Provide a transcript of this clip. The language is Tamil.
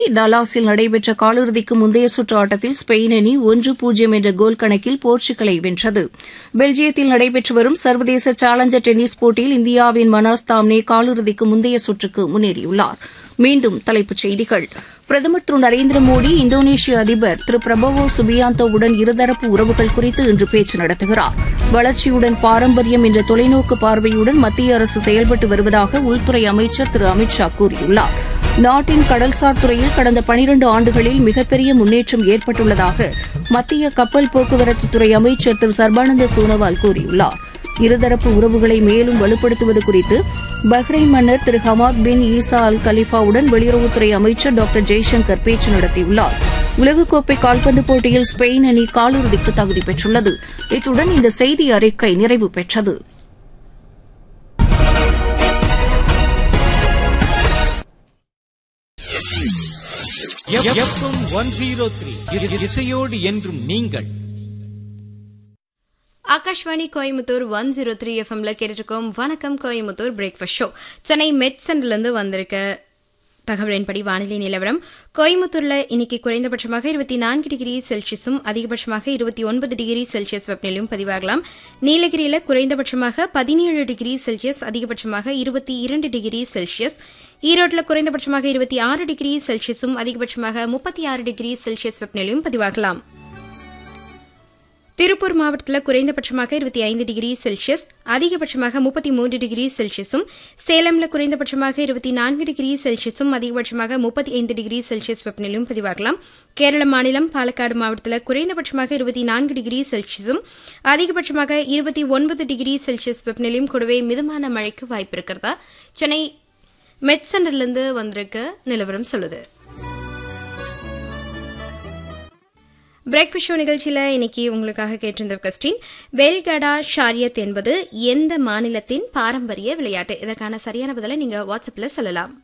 டலாஸில் நடைபெற்ற காலிறுதிக்கு முந்தைய சுற்று ஆட்டத்தில் ஸ்பெயின் அணி ஒன்று பூஜ்ஜியம் என்ற கோல் கணக்கில் போர்ச்சுகலை வென்றது பெல்ஜியத்தில் நடைபெற்று வரும் சர்வதேச சேலஞ்சர் டென்னிஸ் போட்டியில் இந்தியாவின் மனாஸ் தாம்னே காலிறுதிக்கு முந்தைய சுற்றுக்கு முன்னேறியுள்ளார் மீண்டும் தலைப்புச் செய்திகள் பிரதமர் திரு நரேந்திர மோடி இந்தோனேஷிய அதிபர் திரு பிரபவோ சுபியாந்தோவுடன் இருதரப்பு உறவுகள் குறித்து இன்று பேச்சு நடத்துகிறார் வளர்ச்சியுடன் பாரம்பரியம் என்ற தொலைநோக்கு பார்வையுடன் மத்திய அரசு செயல்பட்டு வருவதாக உள்துறை அமைச்சர் திரு அமித் ஷா கூறியுள்ளார் நாட்டின் கடல்சார் துறையில் கடந்த பனிரண்டு ஆண்டுகளில் மிகப்பெரிய முன்னேற்றம் ஏற்பட்டுள்ளதாக மத்திய கப்பல் போக்குவரத்துத்துறை அமைச்சர் திரு சர்பானந்த சோனோவால் கூறியுள்ளார் இருதரப்பு உறவுகளை மேலும் வலுப்படுத்துவது குறித்து பஹ்ரைன் மன்னர் திரு ஹமாத் பின் ஈசா அல் கலிஃபாவுடன் வெளியுறவுத்துறை அமைச்சர் டாக்டர் ஜெய்சங்கர் பேச்சு நடத்தியுள்ளார் உலகக்கோப்பை கால்பந்து போட்டியில் ஸ்பெயின் அணி காலிறுதிக்கு தகுதி பெற்றுள்ளது இத்துடன் இந்த செய்தி அறிக்கை நிறைவு பெற்றது எஃப்எம் ஒன் ஜீரோ த்ரீ இசையோடு என்றும் நீங்கள் Akashvani Coimbatore one zero three எஃப்எம்ல கேட்டுருக்கோம் வணக்கம் கோயம்புத்தூர் பிரேக்ஃபாஸ்ட் ஷோ சென்னை மெட் சென்டர்லேருந்து வந்திருக்க தகவலின்படி வானிலை நிலவரம் கோயம்புத்தூர்ல இன்னைக்கு குறைந்தபட்சமாக இருபத்தி நான்கு டிகிரி செல்சியஸும் அதிகபட்சமாக இருபத்தி ஒன்பது டிகிரி செல்சியஸ் வெப்பநிலையும் பதிவாகலாம் நீலகிரியில குறைந்தபட்சமாக பதினேழு டிகிரி செல்சியஸ் அதிகபட்சமாக இருபத்தி இரண்டு டிகிரி செல்சியஸ் ஈரோட்டில் குறைந்தபட்சமாக இருபத்தி ஆறு டிகிரி செல்சியஸும் அதிகபட்சமாக முப்பத்தி ஆறு டிகிரி செல்சியஸ் வெப்பநிலையும் பதிவாகலாம் திருப்பூர் மாவட்டத்தில் குறைந்தபட்சமாக இருபத்தி ஐந்து டிகிரி செல்சியஸ் அதிகபட்சமாக முப்பத்தி மூன்று டிகிரி செல்சியஸும் சேலம்ல குறைந்தபட்சமாக இருபத்தி நான்கு டிகிரி செல்சியஸும் அதிகபட்சமாக முப்பத்தி ஐந்து டிகிரி செல்சியஸ் வெப்பநிலையும் பதிவாகலாம் கேரள மாநிலம் பாலக்காடு மாவட்டத்தில் குறைந்தபட்சமாக இருபத்தி நான்கு டிகிரி செல்சியஸும் அதிகபட்சமாக இருபத்தி ஒன்பது டிகிரி செல்சியஸ் வெப்பநிலையும் கூடவே மிதமான மழைக்கு வாய்ப்பு இருக்கிறதா சென்னை மெட் சென்டர்லேருந்து வந்திருக்க நிலவரம் சொல்லுது பிரேக்ஃபாஸ்ட் ஷோ நிகழ்ச்சியில் இன்னைக்கு உங்களுக்காக கேட்டிருந்த கொஸ்டின் வெல்கடா ஷாரியத் என்பது எந்த மாநிலத்தின் பாரம்பரிய விளையாட்டு இதற்கான சரியான பதிலை நீங்கள் வாட்ஸ்அப்பில் சொல்லலாம்